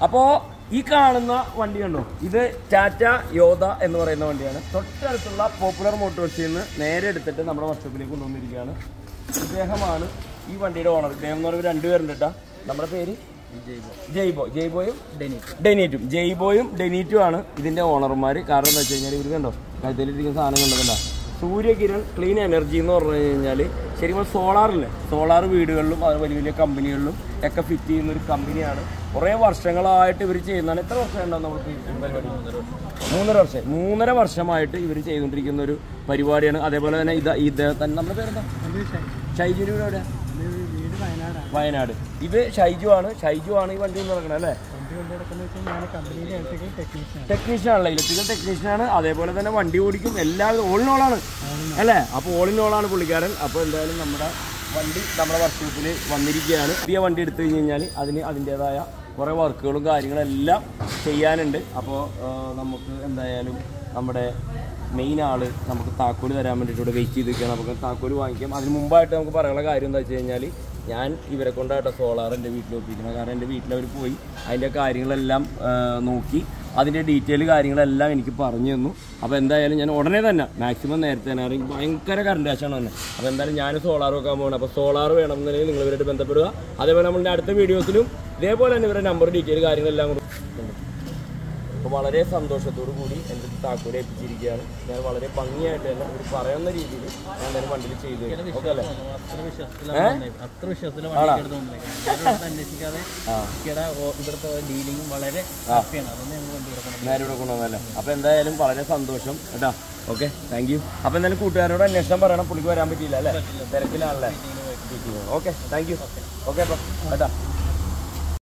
അപ്പോൾ ഈ കാണുന്ന വണ്ടി കണ്ടോ ഇത് ടാറ്റ യോധ എന്ന് പറയുന്ന വണ്ടിയാണ് തൊട്ടടുത്തുള്ള പോപ്പുലർ മോട്ടോഴ്സിൽ നിന്ന് നേരെ എടുത്തിട്ട് നമ്മുടെ വർക്ക്ഷോപ്പിലേക്ക് കൊണ്ടുവന്നിരിക്കുകയാണ് ഇദ്ദേഹമാണ് ഈ വണ്ടിയുടെ ഓണർ ഇദ്ദേഹം എന്ന് പറയുമ്പോൾ രണ്ടുപേരുണ്ട് കേട്ടോ നമ്മുടെ പേര് ജയ്ബോ ജയ്ബോയും ഡെനീറ്റും ജയ്ബോയും ഡെനീറ്റും ആണ് ഇതിന്റെ ഓണർമാർ കാരണം എന്താ വെച്ച് കഴിഞ്ഞാൽ ഇവർ കണ്ടോ കഴുത്തിലിരിക്കുന്ന സാധനം കണ്ടതല്ല സൂര്യകിരൺ ക്ലീൻ എനർജി എന്ന് പറഞ്ഞു കഴിഞ്ഞാൽ ശരിക്കും സോളാറില്ലേ സോളാർ വീടുകളിലും അത് വലിയ വലിയ കമ്പനികളിലും ഒക്കെ ഫിറ്റ് ചെയ്യുന്ന ഒരു കമ്പനിയാണ് കുറേ വർഷങ്ങളായിട്ട് ഇവർ ചെയ്യുന്നതാണ് എത്ര വർഷം ഉണ്ടാവും നമ്മൾ ഈ പരിപാടി മൂന്നര വർഷം മൂന്നര വർഷമായിട്ട് ഇവർ ചെയ്തുകൊണ്ടിരിക്കുന്ന ഒരു പരിപാടിയാണ് അതേപോലെ തന്നെ ഇത് ഇത് തന്നെ നമ്മുടെ പേരെന്താ ഷൈജുരി എവിടെ വീട് വയനാടാണ് വയനാട് ഇത് ഷൈജു ആണ് ഷൈജു ആണ് ഈ വണ്ടി നടക്കുന്നത് അല്ലേ വണ്ടി കൊണ്ട് കിടക്കുന്ന വെച്ചാൽ ഞാൻ കമ്പനിയിലെ ഇലക്ട്രിക്കൽ ടെക്നീഷ്യനാണ് ടെക്നീഷ്യൻ ആണല്ലോ ഇലക്ട്രിക്കൽ ടെക്നീഷ്യൻ ആണ് അതേപോലെ തന്നെ വണ്ടി ഓടിക്കും എല്ലാവരും ഓൾ ഇൻ all ആണ് അല്ലേ അപ്പോൾ ഓൾ ഇൻ all ആണ് പുള്ളിക്കാരൻ അപ്പോൾ എന്തായാലും നമ്മുടെ വണ്ടി നമ്മുടെ വർക്ക്ഷോപ്പിൽ വന്നിരിക്കുകയാണ് പുതിയ വണ്ടി എടുത്തു കഴിഞ്ഞ് കഴിഞ്ഞാൽ അതിന് അതിൻ്റെതായ കുറേ വർക്കുകളും കാര്യങ്ങളും എല്ലാം ചെയ്യാനുണ്ട് അപ്പോൾ നമുക്ക് എന്തായാലും നമ്മുടെ മെയിൻ ആള് നമുക്ക് താക്കോല് തരാൻ വേണ്ടിയിട്ട് ഇവിടെ വെയിറ്റ് ചെയ്ത് നിൽക്കുകയാണ് നമുക്ക് താക്കോല് വാങ്ങിക്കാം അതിന് മുമ്പായിട്ട് നമുക്ക് പറയാനുള്ള കാര്യം എന്താ വെച്ച് കഴിഞ്ഞാൽ ഞാൻ ഇവരെ കൊണ്ടാട്ടോ സോളാർ എൻ്റെ വീട്ടിൽ ഒപ്പിക്കുന്നത് കാരണം എൻ്റെ വീട്ടിൽ അവർ പോയി അതിൻ്റെ കാര്യങ്ങളെല്ലാം ആ, നോക്കി അതിൻ്റെ ഡീറ്റെയിൽ കാര്യങ്ങളെല്ലാം എനിക്ക് പറഞ്ഞു തന്നു അപ്പോൾ എന്തായാലും ഞാൻ ഉടനെ തന്നെ മാക്സിമം നേരത്തെ തന്നെ അറിയും ഭയങ്കര കറണ്ട് കാശാണ് തന്നെ അപ്പോൾ എന്തായാലും ഞാൻ സോളാർ വെക്കാൻ പോകണം അപ്പോൾ സോളാർ വേണമെന്നുണ്ടെങ്കിൽ നിങ്ങൾ ഇവരായിട്ട് ബന്ധപ്പെടുക അതേപോലെ നമ്മളുടെ അടുത്ത വീഡിയോസിലും ഇതേപോലെ തന്നെ ഇവരുടെ നമ്പർ ഡീറ്റെയിൽ കാര്യങ്ങളെല്ലാം കൂടി അപ്പോൾ വളരെ സന്തോഷത്തോടു കൂടി എൻ്റെ താക്കോൽ ഏൽപ്പിച്ചിരിക്കുകയാണ് ഞാൻ വളരെ ഭംഗിയായിട്ട് തന്നെ ഒരു പറയുന്ന രീതിയിൽ ഞാൻ എന്തായാലും വണ്ടിയിൽ ചെയ്തു തരും ഓക്കെ അല്ലേ അത്ര വിശ്വാസത്തിലാണ് അത്ര വിശ്വാസത്തിലാണ് വണ്ടി എടുത്ത് കൊണ്ടുവന്നത് അന്വേഷിക്കാതെ ഇക്കയുടെ ഓ- ഇവിടുത്തെ ഡീലിംഗും വളരെ ഹാപ്പിയാണ് അതുകൊണ്ട് ഞങ്ങൾ വണ്ടി എടുക്കണം നേരെ ഇവിടെ കൊണ്ടുവന്നല്ലേ അപ്പോൾ എന്തായാലും വളരെ സന്തോഷം കേട്ടാ ഓക്കെ താങ്ക് യു അപ്പോൾ എന്തായാലും കൂട്ടുകാരോട് അന്വേഷണം പറയണം പുള്ളിക്ക് വരാൻ പറ്റിയില്ല അല്ലേ തിരക്കിലാണല്ലേ ഓക്കെ താങ്ക് യു ഓക്കെ അപ്പം കേട്ടാ